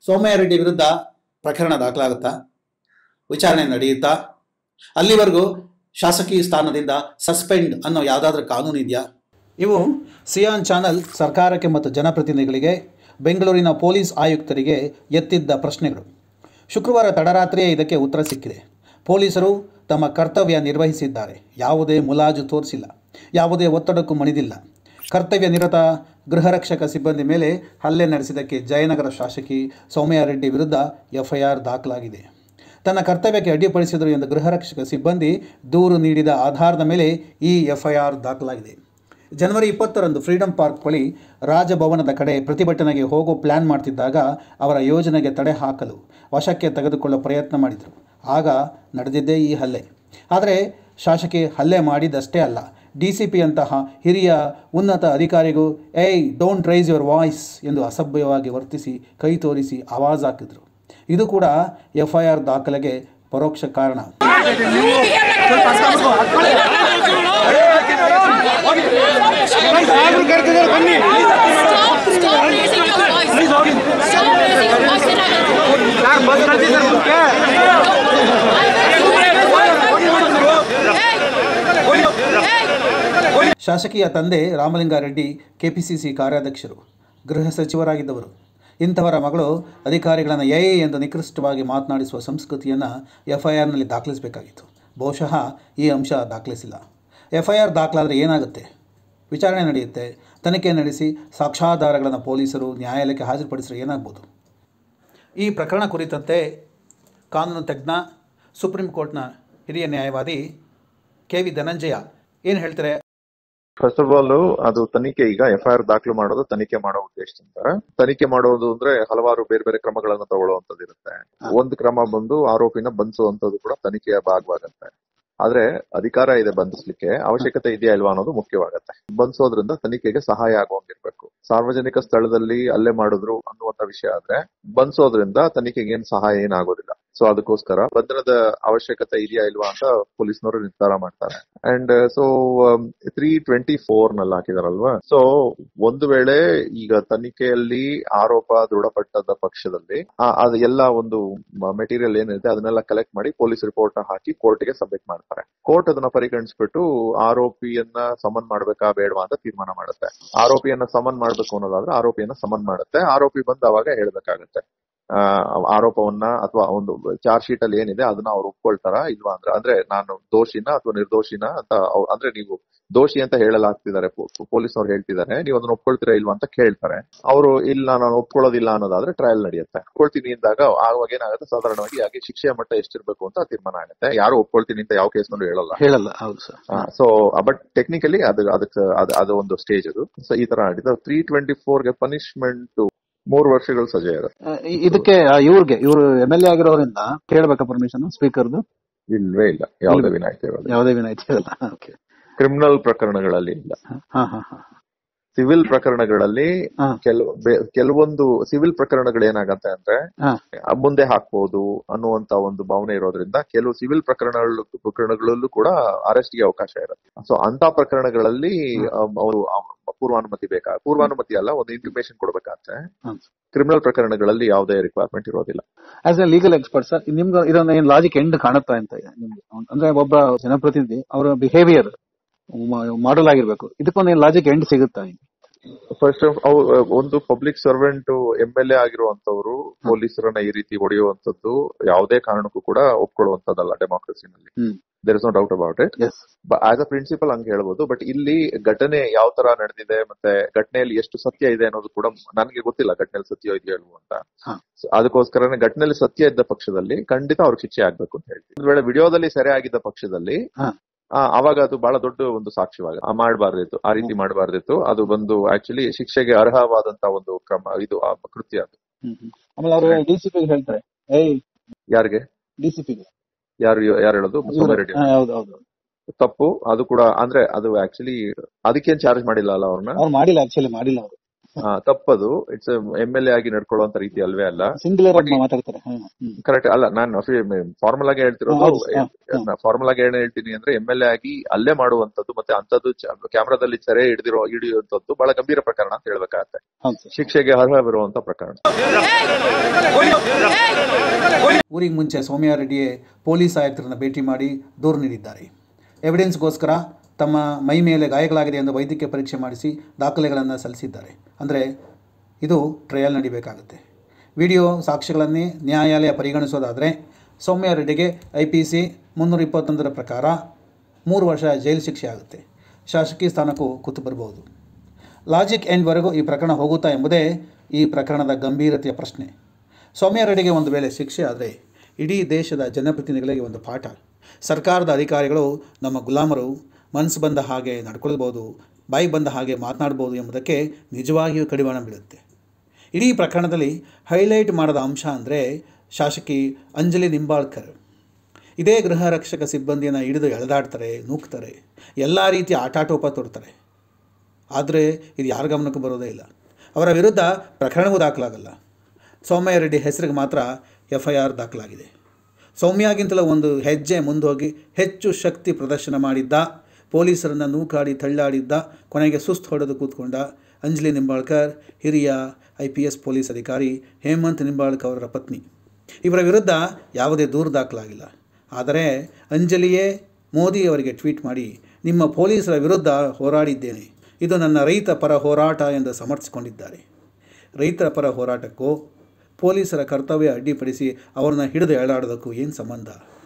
ಸೌಮ್ಯ ರೆಡ್ಡಿ ವಿರುದ್ಧ ಪ್ರಕರಣ ದಾಖಲಾಗುತ್ತಾ ವಿಚಾರಣೆ ನಡೆಯುತ್ತಾ ಅಲ್ಲಿವರೆಗೂ ಶಾಸಕಿ ಸ್ಥಾನದಿಂದ ಸಸ್ಪೆಂಡ್ ಅನ್ನೋ ಯಾವುದಾದ್ರೂ ಕಾನೂನು ಇದೆಯಾ ಇವು ಸಿಯಾನ್ ಚಾನಲ್ ಸರ್ಕಾರಕ್ಕೆ ಮತ್ತು ಜನಪ್ರತಿನಿಧಿಗಳಿಗೆ ಬೆಂಗಳೂರಿನ ಪೊಲೀಸ್ ಆಯುಕ್ತರಿಗೆ ಎತ್ತಿದ್ದ ಪ್ರಶ್ನೆಗಳು ಶುಕ್ರವಾರ ತಡರಾತ್ರಿಯೇ ಇದಕ್ಕೆ ಉತ್ತರ ಸಿಕ್ಕಿದೆ ಪೊಲೀಸರು ತಮ್ಮ ಕರ್ತವ್ಯ ನಿರ್ವಹಿಸಿದ್ದಾರೆ ಯಾವುದೇ ಮುಲಾಜು ತೋರಿಸಿಲ್ಲ ಯಾವುದೇ ಒತ್ತಡಕ್ಕೂ ಮಣಿದಿಲ್ಲ ಕರ್ತವ್ಯ ನಿರತ ಗೃಹರಕ್ಷಕ ಸಿಬ್ಬಂದಿ ಮೇಲೆ ಹಲ್ಲೆ ನಡೆಸಿದ್ದಕ್ಕೆ ಜಯನಗರ ಶಾಸಕಿ ಸೌಮ್ಯ ರೆಡ್ಡಿ ವಿರುದ್ಧ ಎಫ್ಐಆರ್ ದಾಖಲಾಗಿದೆ ತನ್ನ ಕರ್ತವ್ಯಕ್ಕೆ ಅಡ್ಡಿಪಡಿಸಿದರು ಎಂದು ಗೃಹರಕ್ಷಕ ಸಿಬ್ಬಂದಿ ದೂರು ನೀಡಿದ ಆಧಾರದ ಮೇಲೆ ಈ ಎಫ್ಐಆರ್ ದಾಖಲಾಗಿದೆ ಜನವರಿ ಇಪ್ಪತ್ತರಂದು ಫ್ರೀಡಂ ಪಾರ್ಕ್ ಬಳಿ ರಾಜಭವನದ ಕಡೆ ಪ್ರತಿಭಟನೆಗೆ ಹೋಗೋ ಪ್ಲ್ಯಾನ್ ಮಾಡ್ತಿದ್ದಾಗ ಅವರ ಯೋಜನೆಗೆ ತಡೆ ಹಾಕಲು ವಶಕ್ಕೆ ತೆಗೆದುಕೊಳ್ಳೋ ಪ್ರಯತ್ನ ಮಾಡಿದರು ಆಗ ನಡೆದಿದ್ದೇ ಈ ಹಲ್ಲೆ ಆದರೆ ಶಾಸಕಿ ಹಲ್ಲೆ ಮಾಡಿದ್ದಷ್ಟೇ ಅಲ್ಲ ಡಿ ಸಿ ಪಿ ಅಂತಹ ಹಿರಿಯ ಉನ್ನತ ಅಧಿಕಾರಿಗೂ ಏಯ್ ಡೋಂಟ್ ರೈಸ್ ಯುವರ್ ವಾಯ್ಸ್ ಎಂದು ಅಸಭ್ಯವಾಗಿ ವರ್ತಿಸಿ ಕೈ ತೋರಿಸಿ ಆವಾಜ್ ಹಾಕಿದ್ರು ಇದು ಕೂಡ ಎಫ್ ಐ ಆರ್ ದಾಖಲೆಗೆ ಪರೋಕ್ಷ ಕಾರಣ Stop, stop raising your voice. Stop raising your voice. Hey! Hey! ಶಾಸಕಿಯ ತಂದೆ ರಾಮಲಿಂಗಾರೆಡ್ಡಿ ಕೆಪಿಸಿಸಿ ಕಾರ್ಯಾಧ್ಯಕ್ಷರು ಗೃಹ ಸಚಿವರಾಗಿದ್ದವರು ಇಂಥವರ ಮಗಳು ಅಧಿಕಾರಿಗಳನ್ನು ಎ ಎಂದು ನಿಕೃಷ್ಟವಾಗಿ ಮಾತನಾಡಿಸುವ ಸಂಸ್ಕೃತಿಯನ್ನು ಎಫ್ ಐ ಆರ್ನಲ್ಲಿ ದಾಖಲಿಸಬೇಕಾಗಿತ್ತು ಬಹುಶಃ ಈ ಅಂಶ ದಾಖಲಿಸಿಲ್ಲ ಎಫ್ ಐ ಆರ್ ದಾಖಲಾದರೆ ಏನಾಗುತ್ತೆ ವಿಚಾರಣೆ ನಡೆಯುತ್ತೆ ತನಿಖೆ ನಡೆಸಿ ಸಾಕ್ಷ್ಯಾಧಾರಗಳನ್ನು ಪೊಲೀಸರು ನ್ಯಾಯಾಲಯಕ್ಕೆ ಹಾಜರುಪಡಿಸಿದ್ರೆ ಏನಾಗ್ಬೋದು ಈ ಪ್ರಕರಣ ಕುರಿತಂತೆ ಕಾನೂನು ತಜ್ಞ ಸುಪ್ರೀಂ ಕೋರ್ಟ್ನ ಹಿರಿಯ ನ್ಯಾಯವಾದಿ ಕೆ ವಿ ಧನಂಜಯ ಏನು ಹೇಳ್ತಾರೆ ಫಸ್ಟ್ ಆಫ್ ಆಲ್ ಅದು ತನಿಖೆ ಈಗ ಎಫ್ ಐ ಆರ್ ದಾಖಲು ಮಾಡೋದು ತನಿಖೆ ಮಾಡೋ ಉದ್ದೇಶದಿಂದ ತನಿಖೆ ಮಾಡೋದು ಅಂದ್ರೆ ಹಲವಾರು ಬೇರೆ ಬೇರೆ ಕ್ರಮಗಳನ್ನು ತಗೊಳ್ಳುವಂತದ್ದು ಇರುತ್ತೆ ಒಂದು ಕ್ರಮ ಬಂದು ಆರೋಪಿನ ಬಂಧಿಸುವಂತದ್ದು ಕೂಡ ತನಿಖೆಯ ಭಾಗವಾಗತ್ತೆ ಆದ್ರೆ ಅಧಿಕಾರ ಇದೆ ಬಂಧಿಸ್ಲಿಕ್ಕೆ ಅವಶ್ಯಕತೆ ಇದೆಯಾ ಇಲ್ವಾ ಅನ್ನೋದು ಮುಖ್ಯವಾಗತ್ತೆ ಬಂಧಿಸೋದ್ರಿಂದ ತನಿಖೆಗೆ ಸಹಾಯ ಆಗುವಂಗಿರ್ಬೇಕು ಸಾರ್ವಜನಿಕ ಸ್ಥಳದಲ್ಲಿ ಅಲ್ಲೇ ಮಾಡಿದ್ರು ಅನ್ನುವಂತ ವಿಷಯ ಆದ್ರೆ ಬಂಧಿಸೋದ್ರಿಂದ ತನಿಖೆಗೆ ಏನ್ ಸಹಾಯ ಏನಾಗೋದಿಲ್ಲ ಸೊ ಅದಕ್ಕೋಸ್ಕರ ಬಂಧನದ ಅವಶ್ಯಕತೆ ಇದೆಯಾ ಇಲ್ವಾ ಅಂತ ಪೊಲೀಸ್ನವರು ನಿರ್ಧಾರ ಮಾಡ್ತಾರೆ and so three twenty four ನಲ್ಲಿ ಹಾಕಿದಾರಲ್ವಾ ಸೊ ಒಂದು ವೇಳೆ ಈಗ ತನಿಖೆಯಲ್ಲಿ ಆರೋಪ ದೃಢಪಟ್ಟದ ಪಕ್ಷದಲ್ಲಿ ಆ- ಅದು ಎಲ್ಲ ಒಂದು ಮೆಟೀರಿಯಲ್ ಏನಿದೆ ಅದನ್ನೆಲ್ಲ ಕಲೆಕ್ಟ್ ಮಾಡಿ ಪೊಲೀಸ್ ರಿಪೋರ್ಟ್ ಹಾಕಿ ಕೋರ್ಟ್ಗೆ ಸಬ್ಮಿಟ್ ಮಾಡ್ತಾರೆ ಕೋರ್ಟ್ ಅದನ್ನ ಪರಿಗಣಿಸ್ಬಿಟ್ಟು ಆರೋಪಿಯನ್ನ ಸಮನ್ ಮಾಡ್ಬೇಕಾ ಬೇಡವಾ ಅಂತ ತೀರ್ಮಾನ ಮಾಡುತ್ತೆ ಆರೋಪಿಯನ್ನ ಸಮನ್ ಮಾಡ್ಬೇಕು ಅನ್ನೋದಾದ್ರೆ ಆರೋಪಿಯನ್ನ ಸಮನ್ ಮಾಡುತ್ತೆ ಆರೋಪಿ ಬಂದು ಅವಾಗ ಹೇಳ್ಬೇಕಾಗತ್ತೆ ಆ, ಆರೋಪವನ್ನ ಅಥವಾ ಒಂದು ಚಾರ್ಜ್ ಶೀಟ್ ಅಲ್ಲಿ ಏನಿದೆ ಅದನ್ನ ಅವ್ರು ಒಪ್ಕೊಳ್ತಾರ ಇಲ್ವಾ ಅಂದ್ರೆ ಅಂದ್ರೆ ನಾನು ದೋಷಿನ ಅಥವಾ ನಿರ್ದೋಷಿನ ಅಂತ ಅವ್ರು- ಅಂದ್ರೆ ನೀವು ದೋಷಿ ಅಂತ ಹೇಳಲಾಗ್ತಿದ್ದಾರೆ ಪೊಲೀಸ್ನವ್ರು ಹೇಳ್ತಿದ್ದಾರೆ ನೀವು ಅದನ್ನ ಒಪ್ಕೊಳ್ತೀರಾ ಇಲ್ವಾ ಅಂತ ಕೇಳ್ತಾರೆ ಅವರು ಇಲ್ಲ ನಾನು ಒಪ್ಕೊಳ್ಳೋದಿಲ್ಲ ಅನ್ನೋದಾದ್ರೆ ಟ್ರಯಲ್ ನಡೆಯುತ್ತೆ ಒಪ್ಕೊಳ್ತೀನಿ ಅಂದಾಗ ಆವಾಗ ಏನಾಗುತ್ತೆ ಸಾಧಾರಣವಾಗಿ ಹಾಗೆ ಶಿಕ್ಷೆಯ ಮಟ್ಟ ಎಷ್ಟಿರ್ಬೇಕು ಅಂತ ತೀರ್ಮಾನ ಆಗುತ್ತೆ ಯಾರು ಒಪ್ಕೊಳ್ತೀನಿ ಅಂತ ಯಾವ ಕೇಸ್ನಲ್ಲೂ ಹೇಳಲ್ಲ ಹೇಳಲ್ಲ ಹೌದು ಸರ್ ಸೊ ಬಟ್ ಟೆಕ್ನಿಕಲಿ ಅದು ಅದಕ್ಕೆ ಅದು ಅದು ಒಂದು ಸ್ಟೇಜ್ ಅದು ಸೊ ಈ ತರ ಆಡಿದ ತ್ರೀ ಟ್ವೆಂಟಿ ಗೆ ಪನಿಷ್ಮೆಂಟ್ ಮೂರು ವರ್ಷಗಳು ಸಜೆ ಇರುತ್ತೆ ಇದಕ್ಕೆ ಇವ್ರಿಗೆ ಇವರು ಎಂ ಎಲ್ ಎ ಆಗಿರೋದ್ರಿಂದ ಕೇಳ್ಬೇಕಾ ಪರ್ಮಿಷನ್ ಸ್ಪೀಕರ್ದು ಇಲ್ವೇ ಇಲ್ಲ ಯಾವುದೇ ವಿನಾಯಿತಿ ಇರೋದು ಯಾವುದೇ ವಿನಾಯಿತಿ ಇರಲ್ಲ ಓಕೆ ಕ್ರಿಮಿನಲ್ ಪ್ರಕರಣಗಳಲ್ಲಿ ಇಲ್ಲ ಹಾ ಹಾ ಹಾ ಸಿವಿಲ್ ಪ್ರಕರಣಗಳಲ್ಲಿ ಹಾ. ಕೆಲವು ಬೆ- ಕೆಲವೊಂದು ಸಿವಿಲ್ ಪ್ರಕರಣಗಳು ಏನಾಗತ್ತೆ ಅಂದ್ರೆ ಹಾ. ಆ, ಮುಂದೆ ಹಾಕ್ಬೋದು ಅನ್ನುವಂತ ಒಂದು ಭಾವನೆ ಇರೋದ್ರಿಂದ ಕೆಲವು ಸಿವಿಲ್ ಪ್ರಕರಣಗಳು ಪ್ರಕರಣಗಳಲ್ಲೂ ಕೂಡ ಅರೆಸ್ಟ್ಗೆ ಅವಕಾಶ ಇರುತ್ತೆ ಸೊ ಅಂತ ಪ್ರಕರಣಗಳಲ್ಲಿ ಅವರು ಪೂರ್ವಾನುಮತಿ ಬೇಕಾ ಪೂರ್ವಾನುಮತಿ ಅಲ್ಲ ಒಂದು ಇಂಟಿಮೇಷನ್ ಕೊಡ್ಬೇಕಾಗತ್ತೆ ಹ್ಮ್. ಕ್ರಿಮಿನಲ್ ಪ್ರಕರಣಗಳಲ್ಲಿ ಯಾವುದೇ ರಿಕ್ವೈರ್ಮೆಂಟ್ ಇರೋದಿಲ್ಲ as a legal expert sir ನಿಮ್ಗೆ ಇದೊಂದು ಏನ್ ಲಾಜಿಕ್ ಎಂಡ್ ಕಾಣುತ್ತಾ ಅಂತ ಇದೆ ನಿಮ್ಗೆ ಅಂದ್ರೆ ಒಬ್ಬ ಜನಪ್ರತಿನಿಧಿ ಅವರ ಬಿಹೇವಿಯರ್ ಮಾಡಲ್ ಆಗಿರ್ಬೇಕು ಇದಕ್ಕೊಂದು ಏನ್ ಲಾಜಿಕ್ ಎಂಡ್ ಸಿಗುತ್ತಾ ಫಸ್ಟ್ ಒಂದು public servant M L A ಆಗಿರುವಂತವ್ರು ಪೊಲೀಸರನ್ನ ಈ ರೀತಿ ಹೊಡೆಯುವಂತದ್ದು ಯಾವುದೇ ಕಾರಣಕ್ಕೂ ಕೂಡ ಒಪ್ಕೊಳ್ಳುವಂತದ್ದಲ್ಲ ಡೆಮಾಕ್ರಸಿನಲ್ಲಿ hmm. There is no doubt about it yes as a principle ಹಂಗೆ ಹೇಳ್ಬೋದು ಬಟ್ ಇಲ್ಲಿ ಘಟನೆ ಯಾವ ತರ ನಡೆದಿದೆ ಮತ್ತೆ ಘಟನೆಯಲ್ಲಿ ಎಷ್ಟು ಸತ್ಯ ಇದೆ ಅನ್ನೋದು ಕೂಡ ನನಗೆ ಗೊತ್ತಿಲ್ಲ ಘಟನೆಯಲ್ಲಿ ಸತ್ಯ ಇದೆಯೋ ಇಲ್ವೋ ಅಂತ ಹಾ. So ಅದಕ್ಕೋಸ್ಕರನೇ ಘಟನೆಯಲ್ಲಿ ಸತ್ಯ ಇದ್ದ ಪಕ್ಷದಲ್ಲಿ ಖಂಡಿತ ಅವ್ರಿಗೆ ಶಿಕ್ಷೆ ಆಗ್ಬೇಕು ಅಂತ ಹೇಳ್ತೀವಿ ಒಂದ್ ವೇಳೆ ವಿಡಿಯೋದಲ್ಲಿ ಸೆರೆ ಆಗಿದ್ದ ಪಕ್ಷದಲ್ಲಿ ಹಾ. ಆ, ಅವಾಗ ಅದು ಬಹಳ ದೊಡ್ಡ ಒಂದು ಸಾಕ್ಷ್ಯವಾಗ ಮಾಡಬಾರ್ದಿತ್ತು ಆ ರೀತಿ ಮಾಡಬಾರ್ದಿತ್ತು ಅದು ಬಂದು ಆಕ್ಚುಲಿ ಶಿಕ್ಷೆಗೆ ಅರ್ಹವಾದಂತ ಒಂದು ಕ್ರಮ ಇದು ಆ ಕೃತ್ಯ ಅದು ಆಮೇಲೆ ಅವರು ಡಿಸಿಪಿ ಹೇಳ್ತಾರೆ ಏಯ್ ಯಾರಿಗೆ ಡಿಸಿಪಿ ಯಾರು ಯಾರು ಹೇಳೋದು ಸೌಮ್ಯ ರೆಡ್ಡಿ ಹೌದು ಹೌದು ತಪ್ಪು ಅದು ಕೂಡ ಅಂದ್ರೆ ಅದು ಆಕ್ಚುಲಿ ಅದಕ್ಕೇನ್ ಚಾರ್ಜ್ ಮಾಡಿಲ್ಲ ಅಲ್ಲ ಅವ್ರನ್ನ ಅವ್ರು ಮಾಡಿಲ್ಲ ಆಕ್ಚುಲಿ ಮಾಡಿಲ್ಲ ಅವರು ಆ, ತಪ್ಪದು ಇಟ್ಸ್ ಎಂ ಎಲ್ ಎ ಆಗಿ ನಡ್ಕೊಳ್ಳುವಂತ ರೀತಿ ಅಲ್ವೇ ಅಲ್ಲ ಸಿಂಗುಲರ್ ಆಗಿ ಮಾತಾಡ್ತಾರೆ ಹ್ಮ್, ಹ್ಮ್. ಕರೆಕ್ಟ್ ಅಲ್ಲ ನಾನು ಫಾರ್ಮಲ್ ಆಗಿ ಹೇಳ್ತಿರೋದು ಹೌದು, ಹಾ, ಹಾ. ಫಾರ್ಮಲ್ ಆಗಿ ಏನ್ ಹೇಳ್ತೀನಿ ಅಂದ್ರೆ ಎಂ ಎಲ್ ಎ ಆಗಿ ಅಲ್ಲೇ ಮಾಡುವಂತದ್ದು ಮತ್ತೆ ಅಂತದ್ದು ಕ್ಯಾಮ್ರಾದಲ್ಲಿ ಸೆರೆ ಹಿಡಿದಿರೋ ಹಿಡಿಯುವಂತದ್ದು ಬಹಳ ಗಂಭೀರ ಪ್ರಕರಣ ಅಂತ ಹೇಳ್ಬೇಕಾಗತ್ತೆ ಹೌದು ಸರ್ ಶಿಕ್ಷೆಗೆ ಅರ್ಹವಿರುವಂತ ಪ್ರಕರಣ ಊರಿಗೆ ಮುಂಚೆ ಸೌಮ್ಯ ರೆಡ್ಡಿಯೇ ಪೊಲೀಸ್ ಆಯುಕ್ತರನ್ನು ಭೇಟಿ ಮಾಡಿ ದೂರು ನೀಡಿದ್ದಾರೆ ಎವಿಡೆನ್ಸ್ಗೋಸ್ಕರ ತಮ್ಮ ಮೈ ಮೇಲೆ ಗಾಯಗಳಾಗಿದೆ ಎಂದು ವೈದ್ಯಕೀಯ ಪರೀಕ್ಷೆ ಮಾಡಿಸಿ ದಾಖಲೆಗಳನ್ನು ಸಲ್ಲಿಸಿದ್ದಾರೆ ಅಂದರೆ ಇದು ಟ್ರಯಲ್ ನಡಿಬೇಕಾಗುತ್ತೆ ವಿಡಿಯೋ ಸಾಕ್ಷ್ಯಗಳನ್ನೇ ನ್ಯಾಯಾಲಯ ಪರಿಗಣಿಸೋದಾದರೆ ಸೌಮ್ಯ ರೆಡ್ಡಿಗೆ ಐ ಪಿ ಸಿ ಮುನ್ನೂರ ಇಪ್ಪತ್ತೊಂದರ ಪ್ರಕಾರ ಮೂರು ವರ್ಷ ಜೈಲು ಶಿಕ್ಷೆ ಆಗುತ್ತೆ ಶಾಸಕಿ ಸ್ಥಾನಕ್ಕೂ ಕೂತು ಬರಬಹುದು ಲಾಜಿಕ್ ಎಂಡ್ವರೆಗೂ ಈ ಪ್ರಕರಣ ಹೋಗುತ್ತಾ ಎಂಬುದೇ ಈ ಪ್ರಕರಣದ ಗಂಭೀರತೆಯ ಪ್ರಶ್ನೆ ಸೌಮ್ಯ ರೆಡ್ಡಿಗೆ ಒಂದು ವೇಳೆ ಶಿಕ್ಷೆ ಆದರೆ ಇಡೀ ದೇಶದ ಜನಪ್ರತಿನಿಧಿಗಳಿಗೆ ಒಂದು ಪಾಠ ಸರ್ಕಾರದ ಅಧಿಕಾರಿಗಳು ನಮ್ಮ ಗುಲಾಮರು ಮನಸ್ಸು ಬಂದ ಹಾಗೆ ನಡ್ಕೊಳ್ಬೋದು ಬಾಯಿ ಬಂದ ಹಾಗೆ ಮಾತನಾಡ್ಬೋದು ಎಂಬುದಕ್ಕೆ ನಿಜವಾಗಿಯೂ ಕಡಿವಾಣ ಬೀಳುತ್ತೆ ಇಡೀ ಪ್ರಕರಣದಲ್ಲಿ ಹೈಲೈಟ್ ಮಾಡದ ಅಂಶ ಅಂದರೆ ಶಾಸಕಿ ಅಂಜಲಿ ನಿಂಬಾಳ್ಕರ್ ಇದೇ ಗೃಹ ರಕ್ಷಕ ಸಿಬ್ಬಂದಿಯನ್ನು ಹಿಡಿದು ಎಳೆದಾಡ್ತಾರೆ ನೂಕ್ತಾರೆ ಎಲ್ಲ ರೀತಿಯ ಆಟಾಟೋಪ ತೊಡ್ತಾರೆ ಆದರೆ ಇದು ಯಾರ ಗಮನಕ್ಕೂ ಬರೋದೇ ಇಲ್ಲ ಅವರ ವಿರುದ್ಧ ಪ್ರಕರಣವೂ ದಾಖಲಾಗಲ್ಲ ಸೌಮ್ಯ ರೆಡ್ಡಿ ಹೆಸರಿಗೆ ಮಾತ್ರ ಎಫ್ ಐ ಆರ್ ದಾಖಲಾಗಿದೆ ಸೌಮ್ಯಾಗಿಂತಲೂ ಒಂದು ಹೆಜ್ಜೆ ಮುಂದೋಗಿ ಹೆಚ್ಚು ಶಕ್ತಿ ಪ್ರದರ್ಶನ ಮಾಡಿದ್ದ ಪೊಲೀಸರನ್ನು ನೂಕಾಡಿ ತಳ್ಳಾಡಿದ್ದ ಕೊನೆಗೆ ಸುಸ್ತು ಹೊಡೆದು ಕೂತ್ಕೊಂಡ ಅಂಜಲಿ ನಿಂಬಾಳ್ಕರ್ ಹಿರಿಯ ಐ ಪಿ ಎಸ್ ಪೊಲೀಸ್ ಅಧಿಕಾರಿ ಹೇಮಂತ್ ನಿಂಬಾಳ್ಕರ್ ಅವರ ಪತ್ನಿ ಇವರ ವಿರುದ್ಧ ಯಾವುದೇ ದೂರು ದಾಖಲಾಗಿಲ್ಲ ಆದರೆ ಅಂಜಲಿಯೇ ಮೋದಿ ಅವರಿಗೆ ಟ್ವೀಟ್ ಮಾಡಿ ನಿಮ್ಮ ಪೊಲೀಸರ ವಿರುದ್ಧ ಹೋರಾಡಿದ್ದೇನೆ ಇದು ನನ್ನ ರೈತ ಪರ ಹೋರಾಟ ಎಂದು ಸಮರ್ಥಿಸಿಕೊಂಡಿದ್ದಾರೆ ರೈತರ ಪರ ಹೋರಾಟಕ್ಕೂ ಪೊಲೀಸರ ಕರ್ತವ್ಯ ಅಡ್ಡಿಪಡಿಸಿ ಅವರನ್ನು ಹಿಡಿದು ಎಳೆದಾಡೋದಕ್ಕೂ ಏನು ಸಂಬಂಧ